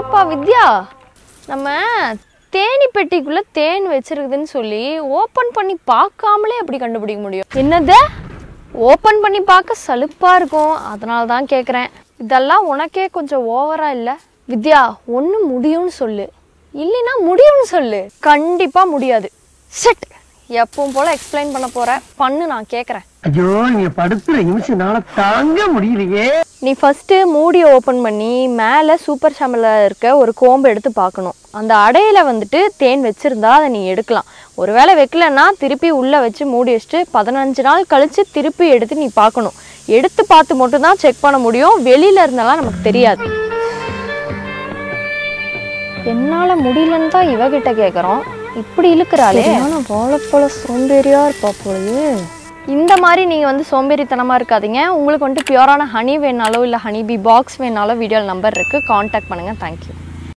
எப்பா வித்யா நம்ம தேனி பெட்டிக்குள்ள தேன் வச்சிருக்குதுன்னு சொல்லி ஓப்பன் பண்ணி பார்க்காமலே எப்படி கண்டுபிடிக்க முடியும் என்னது ஓப்பன் பண்ணி பார்க்க சலுப்பா இருக்கும் அதனால தான் கேட்குறேன் இதெல்லாம் உனக்கே கொஞ்சம் ஓவரா இல்லை வித்யா ஒன்று முடியும்னு சொல்லு இல்லைன்னா முடியும்னு சொல்லு கண்டிப்பா முடியாது செட் எப்பவும் போல எக்ஸ்பிளைன் பண்ண போற பண்ணு நான் கேட்குறேன் ஐயோ நீங்க படுத்துற நிமிஷம்னால தாங்க முடியலையே நீ ஃபஸ்ட்டு மூடியை ஓப்பன் பண்ணி மேலே சூப்பர் ஷாம்பில் இருக்க ஒரு கோம்பு எடுத்து பார்க்கணும் அந்த அடையில வந்துட்டு தேன் வச்சுருந்தா அதை நீ எடுக்கலாம் ஒருவேளை வைக்கலன்னா திருப்பி உள்ளே வச்சு மூடி வச்சுட்டு பதினஞ்சு நாள் கழித்து திருப்பி எடுத்து நீ பார்க்கணும் எடுத்து பார்த்து மட்டும்தான் செக் பண்ண முடியும் வெளியில இருந்தெல்லாம் நமக்கு தெரியாது என்னால் முடியலன்னு தான் இவகிட்ட கேட்குறோம் இப்படி இழுக்கிறாளே ஆனால் வாழைப்பழ சோம்பேறியா இருப்பா பொழுது இந்த மாதிரி நீங்கள் வந்து சோம்பேறித்தனமாக இருக்காதீங்க உங்களுக்கு வந்துட்டு பியூரான ஹனி வேணாலோ இல்லை ஹனி பி பாக்ஸ் வேணாலோ வீடியோ நம்பர் இருக்குது காண்டாக்ட் பண்ணுங்கள் தேங்க்யூ